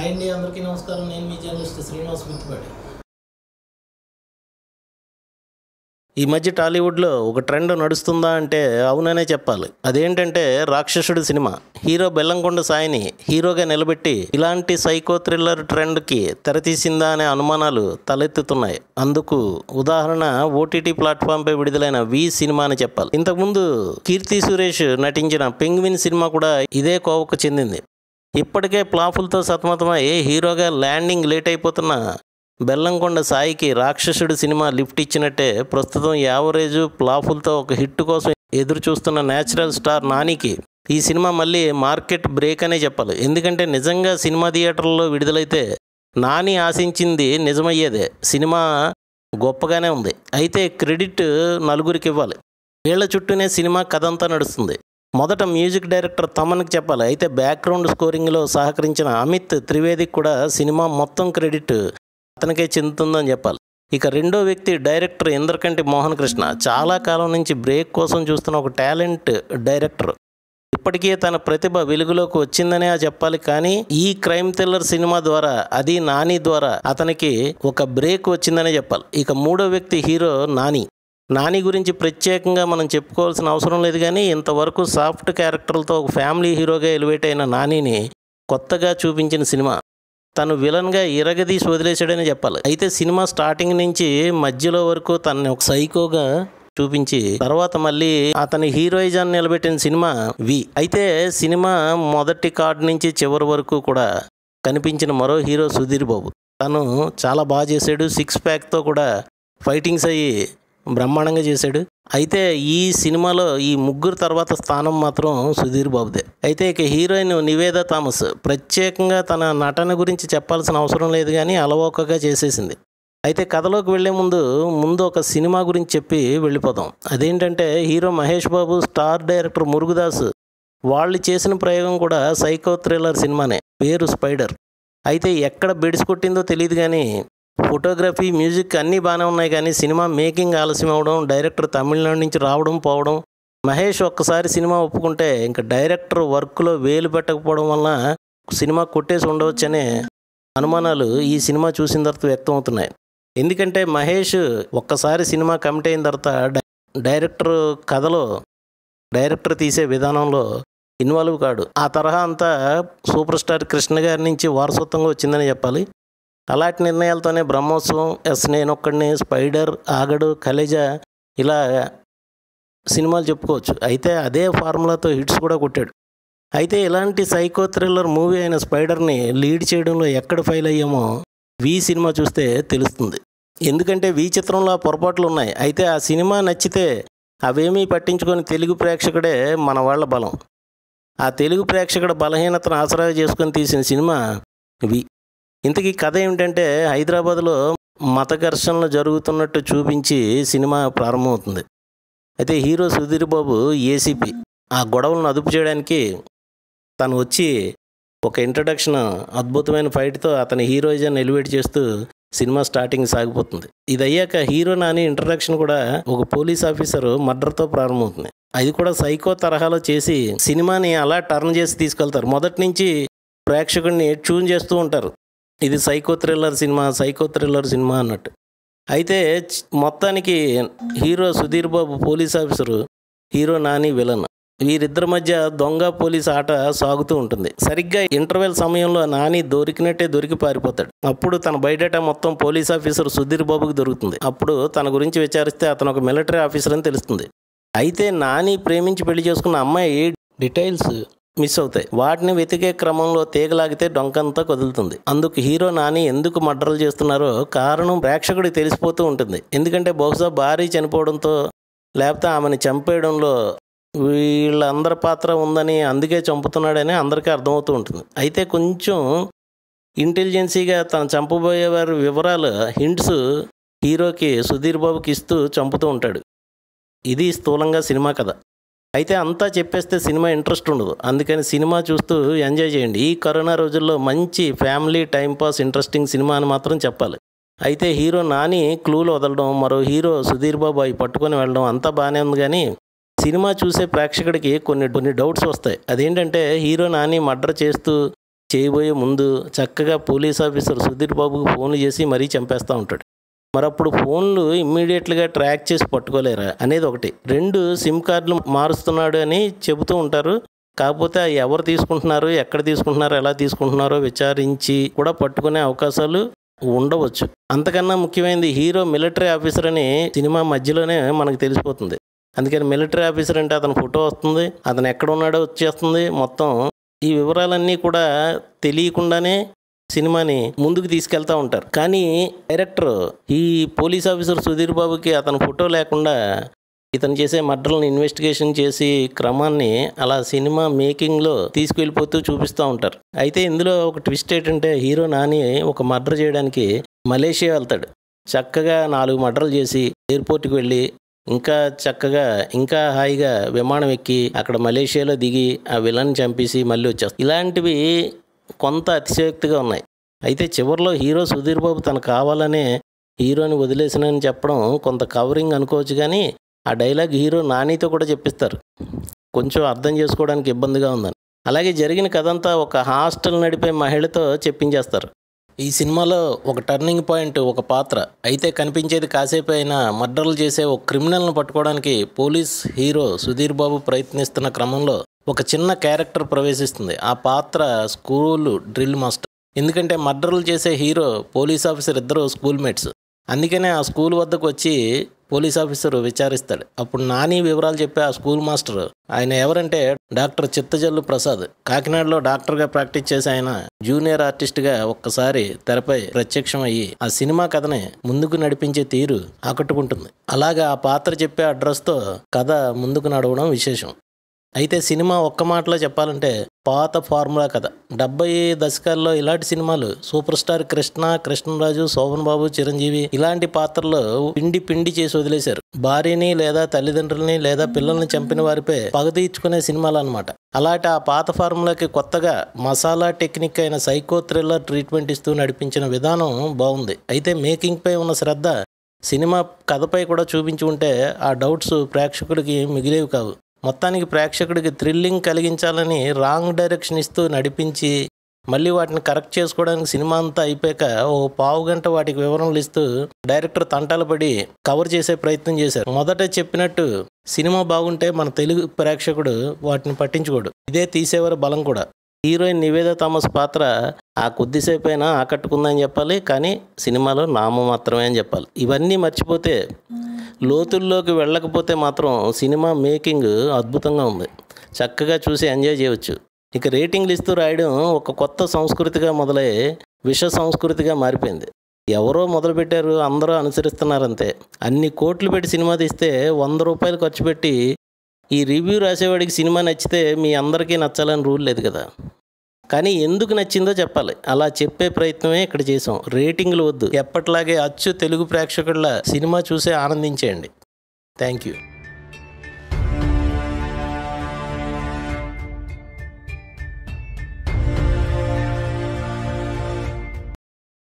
hi అండి అందరికీ నమస్కారం నేను మీ జర్నలిస్ట్ శ్రీనివాస్ మిత్తిపాటి ఈ మధ్య టాలీవుడ్లో ఒక ట్రెండ్ నడుస్తుందా అంటే అవుననే చెప్పాలి అదేంటంటే రాక్షసుడు సినిమా హీరో బెల్లంకొండ సాయిని హీరోగా నిలబెట్టి ఇలాంటి సైకో థ్రిల్లర్ ట్రెండ్కి తెరతీసిందా అనే అనుమానాలు తలెత్తుతున్నాయి అందుకు ఉదాహరణ ఓటీటీ ప్లాట్ఫామ్పై విడుదలైన వి సినిమా అని చెప్పాలి ఇంతకుముందు కీర్తి సురేష్ నటించిన పెంగ్విన్ సినిమా కూడా ఇదే కోవకు చెందింది ఇప్పటికే ప్లాఫులతో సతమతమై హీరోగా ల్యాండింగ్ లేట్ అయిపోతున్న బెల్లంకొండ సాయికి రాక్షసుడు సినిమా లిఫ్ట్ ఇచ్చినట్టే ప్రస్తుతం యావరేజ్ ప్లాఫులతో ఒక హిట్ కోసం ఎదురు చూస్తున్న న్యాచురల్ స్టార్ నానికి ఈ సినిమా మళ్ళీ మార్కెట్ బ్రేక్ అనే చెప్పాలి ఎందుకంటే నిజంగా సినిమా థియేటర్లో విడుదలైతే నాని ఆశించింది నిజమయ్యేదే సినిమా గొప్పగానే ఉంది అయితే క్రెడిట్ నలుగురికి ఇవ్వాలి వీళ్ళ చుట్టూనే సినిమా కథ అంతా నడుస్తుంది మొదట మ్యూజిక్ డైరెక్టర్ తమన్కి చెప్పాలి అయితే బ్యాక్గ్రౌండ్ స్కోరింగ్లో సహకరించిన అమిత్ త్రివేదికి కూడా సినిమా మొత్తం క్రెడిట్ అతనికే చెందుతుందని చెప్పాలి ఇక రెండో వ్యక్తి డైరెక్టర్ ఇంద్రకంటి మోహన్ కృష్ణ చాలా కాలం నుంచి బ్రేక్ కోసం చూస్తున్న ఒక టాలెంట్ డైరెక్టర్ ఇప్పటికే తన ప్రతిభ వెలుగులోకి వచ్చిందనే చెప్పాలి కానీ ఈ క్రైమ్ థ్రిల్లర్ సినిమా ద్వారా అది నాని ద్వారా అతనికి ఒక బ్రేక్ వచ్చిందనే చెప్పాలి ఇక మూడో వ్యక్తి హీరో నాని నాని గురించి ప్రత్యేకంగా మనం చెప్పుకోవాల్సిన అవసరం లేదు కానీ ఇంతవరకు సాఫ్ట్ క్యారెక్టర్లతో ఒక ఫ్యామిలీ హీరోగా ఎలివేట్ అయిన నానిని కొత్తగా చూపించిన సినిమా తను విలన్గా ఇరగదీసి వదిలేశాడని చెప్పాలి అయితే సినిమా స్టార్టింగ్ నుంచి మధ్యలో వరకు తనని ఒక సైకోగా చూపించి తర్వాత మళ్ళీ అతని హీరోయిజాన్ని నిలబెట్టిన సినిమా వి అయితే సినిమా మొదటి కార్డ్ నుంచి చివరి వరకు కూడా కనిపించిన మరో హీరో సుధీర్ బాబు తను చాలా బాగా చేశాడు సిక్స్ ప్యాక్తో కూడా ఫైటింగ్స్ అయ్యి బ్రహ్మాండంగా చేశాడు అయితే ఈ సినిమాలో ఈ ముగ్గురు తర్వాత స్థానం మాత్రం సుధీర్ బాబుదే అయితే ఇక హీరోయిన్ నివేద థామస్ ప్రత్యేకంగా తన నటన గురించి చెప్పాల్సిన అవసరం లేదు కానీ అలవోకగా చేసేసింది అయితే కథలోకి వెళ్లే ముందు ముందు ఒక సినిమా గురించి చెప్పి వెళ్ళిపోదాం అదేంటంటే hero Mahesh Babu star director Murugadoss వాళ్ళు చేసిన ప్రయోగం కూడా సైకో థ్రిల్లర్ సినిమానే పేరు స్పైడర్ అయితే ఎక్కడ బెడిసి కొట్టిందో తెలియదు కానీ ఫోటోగ్రఫీ మ్యూజిక్ అన్నీ బాగానే ఉన్నాయి కానీ సినిమా మేకింగ్ ఆలస్యం అవడం డైరెక్టర్ తమిళనాడు నుంచి రావడం పోవడం మహేష్ ఒక్కసారి సినిమా ఒప్పుకుంటే ఇంకా డైరెక్టర్ వర్క్లో వేలు పెట్టకపోవడం వలన సినిమా కొట్టేసి ఉండవచ్చనే అనుమానాలు ఈ సినిమా చూసిన తర్వాత వ్యక్తం అవుతున్నాయి ఎందుకంటే మహేష్ ఒక్కసారి సినిమా కమిట్ అయిన తర్వాత డై- డైరెక్టర్ కథలో డైరెక్టర్ తీసే విధానంలో ఇన్వాల్వ్ కాడు ఆ తరహా అంతా సూపర్ స్టార్ కృష్ణ గారి నుంచి వారసత్వంగా వచ్చిందని చెప్పాలి అలాంటి నిర్ణయాలతోనే బ్రహ్మోత్సవం ఎస్ నేనొక్కడిని స్పైడర్ ఆగడు కలేజా ఇలా సినిమాలు చెప్పుకోవచ్చు అయితే అదే ఫార్ములాతో హిట్స్ కూడా కొట్టాడు అయితే ఇలాంటి సైకో థ్రిల్లర్ మూవీ అయిన స్పైడర్ని లీడ్ చేయడంలో ఎక్కడ ఫెయిల్ అయ్యామో వి సినిమా చూస్తే తెలుస్తుంది ఎందుకంటే వి చిత్రంలో ఆ పొరపాట్లు ఉన్నాయి అయితే ఆ సినిమా నచ్చితే అవేమీ పట్టించుకొని తెలుగు ప్రేక్షకుడే మన వాళ్ళ బలం ఆ తెలుగు ప్రేక్షకుడు బలహీనతను ఆసరా చేసుకొని తీసిన సినిమా వి ఇంతకీ కథ ఏమిటంటే హైదరాబాద్లో మత ఘర్షణలు జరుగుతున్నట్టు చూపించి సినిమా ప్రారంభమవుతుంది అయితే హీరో సుధీర్ బాబు ఏసీపీ ఆ గొడవలను అదుపు చేయడానికి తను వచ్చి ఒక ఇంట్రడక్షన్ అద్భుతమైన ఫైట్తో అతని హీరోయిజన్ ఎలివేట్ చేస్తూ సినిమా స్టార్టింగ్ సాగిపోతుంది ఇది అయ్యాక హీరో నాని ఇంట్రడక్షన్ కూడా ఒక పోలీస్ ఆఫీసర్ మర్డర్తో ప్రారంభమవుతుంది అది కూడా సైకో తరహాలో చేసి సినిమాని అలా టర్న్ చేసి తీసుకెళ్తారు మొదటి నుంచి ప్రేక్షకుడిని ట్యూన్ చేస్తూ ఉంటారు ఇది psycho thriller cinema psycho thriller cinema అన్నట్టు అయితే చ్- మొత్తానికి hero Sudheer Babu police officer hero Nani villain వీరిద్దరి మధ్య దొంగ పోలీస్ ఆట సాగుతూ ఉంటుంది సరిగ్గా ఇంటర్వెల్ సమయంలో నాని దొరికినట్టే దొరికి పారిపోతాడు అప్పుడు తన బయట మొత్తం పోలీస్ ఆఫీసర్ సుధీర్ బాబుకి దొరుకుతుంది అప్పుడు తన గురించి విచారిస్తే అతను ఒక మిలిటరీ ఆఫీసర్ అని తెలుస్తుంది అయితే నాని ప్రేమించి పెళ్లి చేసుకున్న అమ్మాయి డీటెయిల్స్ మిస్ అవుతాయి వాటిని వెతికే క్రమంలో తీగలాగితే డొంకంతా కదులుతుంది అందుకు హీరో నాని ఎందుకు మర్డర్లు చేస్తున్నారో కారణం ప్రేక్షకుడికి తెలిసిపోతూ ఉంటుంది ఎందుకంటే బహుశా భార్య చనిపోవడంతో లేకపోతే ఆమెను చంపేయడంలో వీళ్ళందరి పాత్ర ఉందని అందుకే చంపుతున్నాడని అందరికీ అర్థమవుతూ ఉంటుంది అయితే కొంచెం ఇంటెలిజెన్సీగా తను చంపబోయే వారి వివరాలు హింట్స్ హీరోకి సుధీర్ బాబుకి ఇస్తూ చంపుతూ ఉంటాడు ఇది స్థూలంగా సినిమా కథ అయితే అంతా చెప్పేస్తే సినిమా ఇంట్రెస్ట్ ఉండదు అందుకని సినిమా చూస్తూ ఎంజాయ్ చేయండి ఈ కరోనా రోజుల్లో మంచి ఫ్యామిలీ టైంపాస్ ఇంట్రెస్టింగ్ సినిమా అని మాత్రం చెప్పాలి అయితే హీరో నాని క్లూలు వదలడం మరో హీరో సుధీర్ బాబు అవి పట్టుకొని వెళ్ళడం అంతా బాగానే ఉంది కానీ సినిమా చూసే ప్రేక్షకుడికి కొన్ని కొన్ని డౌట్స్ వస్తాయి అదేంటంటే హీరో నాని మర్డర్ చేస్తూ చేయబోయే ముందు చక్కగా పోలీస్ ఆఫీసర్ సుధీర్ బాబుకి ఫోన్లు చేసి మరీ చంపేస్తూ ఉంటాడు మరి అప్పుడు ఫోన్లు ఇమ్మీడియట్గా ట్రాక్ చేసి పట్టుకోలేరా అనేది ఒకటి రెండు సిమ్ కార్డులు మారుస్తున్నాడు అని చెబుతూ ఉంటారు కాకపోతే అవి ఎవరు తీసుకుంటున్నారు ఎక్కడ తీసుకుంటున్నారు ఎలా తీసుకుంటున్నారో విచారించి కూడా పట్టుకునే అవకాశాలు ఉండవచ్చు అంతకన్నా ముఖ్యమైనది హీరో మిలిటరీ ఆఫీసర్ అని సినిమా మధ్యలోనే మనకు తెలిసిపోతుంది అందుకని మిలిటరీ ఆఫీసర్ అంటే అతని ఫోటో వస్తుంది అతను ఎక్కడ ఉన్నాడో వచ్చేస్తుంది మొత్తం ఈ వివరాలన్నీ కూడా తెలియకుండానే సినిమాని ముందుకు తీసుకెళ్తా ఉంటారు కానీ డైరెక్టర్ ఈ పోలీస్ ఆఫీసర్ సుధీర్ బాబుకి అతని ఫోటో లేకుండా ఇతను చేసే మర్డర్లను ఇన్వెస్టిగేషన్ చేసి క్రమాన్ని అలా సినిమా మేకింగ్లో తీసుకెళ్ళిపోతూ చూపిస్తూ ఉంటారు అయితే ఇందులో ఒక ట్విస్ట్ ఏంటంటే హీరో నాని ఒక మర్డర్ చేయడానికి మలేషియా వెళ్తాడు చక్కగా నాలుగు మర్డర్లు చేసి ఎయిర్పోర్ట్కి వెళ్ళి ఇంకా చక్కగా ఇంకా హాయిగా విమానం ఎక్కి అక్కడ మలేషియాలో దిగి ఆ విలన్ చంపేసి మళ్ళీ వచ్చేస్తాడు ఇలాంటివి కొంత అతిశయోక్తిగా ఉన్నాయి అయితే చివరిలో హీరో సుధీర్ బాబు తను కావాలనే హీరోని వదిలేసినని చెప్పడం కొంత కవరింగ్ అనుకోవచ్చు కానీ ఆ డైలాగ్ హీరో నానితో కూడా చెప్పిస్తారు కొంచెం అర్థం చేసుకోవడానికి ఇబ్బందిగా ఉందని అలాగే జరిగిన కథంతా ఒక హాస్టల్ నడిపే మహిళతో చెప్పించేస్తారు ఈ సినిమాలో ఒక టర్నింగ్ పాయింట్ ఒక పాత్ర అయితే కనిపించేది కాసేపు అయినా మర్డర్లు చేసే ఒక క్రిమినల్ను పట్టుకోవడానికి పోలీస్ హీరో సుధీర్ బాబు ప్రయత్నిస్తున్న క్రమంలో ఒక చిన్న క్యారెక్టర్ ప్రవేశిస్తుంది ఆ పాత్ర స్కూల్ డ్రిల్ మాస్టర్ ఎందుకంటే మర్డర్లు చేసే హీరో పోలీస్ ఆఫీసర్ ఇద్దరు స్కూల్ మేట్స్ అందుకనే ఆ స్కూల్ వద్దకు వచ్చి పోలీస్ ఆఫీసర్ విచారిస్తాడు అప్పుడు నాని వివరాలు చెప్పే ఆ స్కూల్ మాస్టర్ ఆయన ఎవరంటే డాక్టర్ చిత్తజల్లు ప్రసాద్ కాకినాడలో డాక్టర్గా ప్రాక్టీస్ చేసే ఆయన జూనియర్ ఆర్టిస్ట్గా ఒక్కసారి తెరపై ప్రత్యక్షం అయ్యి ఆ సినిమా కథని ముందుకు నడిపించే తీరు ఆకట్టుకుంటుంది అలాగా ఆ పాత్ర చెప్పే అడ్రస్తో కథ ముందుకు నడవడం విశేషం అయితే సినిమా ఒక్క మాటలో చెప్పాలంటే పాత ఫార్ములా కథ డెబ్బై దశకాల్లో ఇలాంటి సినిమాలు సూపర్ స్టార్ కృష్ణ కృష్ణరాజు శోభన్ బాబు చిరంజీవి ఇలాంటి పాత్రలు పిండి పిండి చేసి వదిలేశారు భార్యని లేదా తల్లిదండ్రుల్ని లేదా పిల్లల్ని చంపిన వారిపై పగ తీర్చుకునే సినిమాలు అనమాట అలాంటి ఆ పాత ఫార్ములాకి కొత్తగా మసాలా టెక్నిక్ అయిన సైకో థ్రిల్లర్ ట్రీట్మెంట్ ఇస్తూ నడిపించిన విధానం బాగుంది అయితే మేకింగ్పై ఉన్న శ్రద్ధ సినిమా కథపై కూడా చూపించి ఉంటే ఆ డౌట్స్ ప్రేక్షకుడికి మిగిలేవి కావు మొత్తానికి ప్రేక్షకుడికి థ్రిల్లింగ్ కలిగించాలని రాంగ్ డైరెక్షన్ ఇస్తూ నడిపించి మళ్ళీ వాటిని కరెక్ట్ చేసుకోవడానికి సినిమా అంతా అయిపోయాక ఓ పావు గంట వాటికి వివరణలు ఇస్తూ డైరెక్టర్ తంటాలు పడి కవర్ చేసే ప్రయత్నం చేశారు మొదట చెప్పినట్టు సినిమా బాగుంటే మన తెలుగు ప్రేక్షకుడు వాటిని పట్టించుకోడు ఇదే తీసేవారి బలం కూడా హీరోయిన్ నివేద థామస్ పాత్ర ఆ కొద్దిసేపు అయినా ఆకట్టుకుందని చెప్పాలి కానీ సినిమాలో నామం మాత్రమే అని చెప్పాలి ఇవన్నీ మర్చిపోతే లోతుల్లోకి వెళ్ళకపోతే మాత్రం సినిమా మేకింగ్ అద్భుతంగా ఉంది చక్కగా చూసి ఎంజాయ్ చేయవచ్చు ఇక రేటింగ్లు ఇస్తూ రాయడం ఒక కొత్త సంస్కృతిగా మొదలై విష సంస్కృతిగా మారిపోయింది ఎవరో మొదలుపెట్టారు అందరూ అనుసరిస్తున్నారంతే అన్ని కోట్లు పెట్టి సినిమా తీస్తే వంద రూపాయలు ఖర్చు పెట్టి ఈ రివ్యూ రాసేవాడికి సినిమా నచ్చితే మీ అందరికీ నచ్చాలని రూల్ లేదు కదా కానీ ఎందుకు నచ్చిందో చెప్పాలి అలా చెప్పే ప్రయత్నమే ఇక్కడ చేసాం రేటింగ్లు వద్దు ఎప్పటిలాగే అచ్చు తెలుగు ప్రేక్షకుల సినిమా చూసే ఆనందించేయండి థ్యాంక్ యూ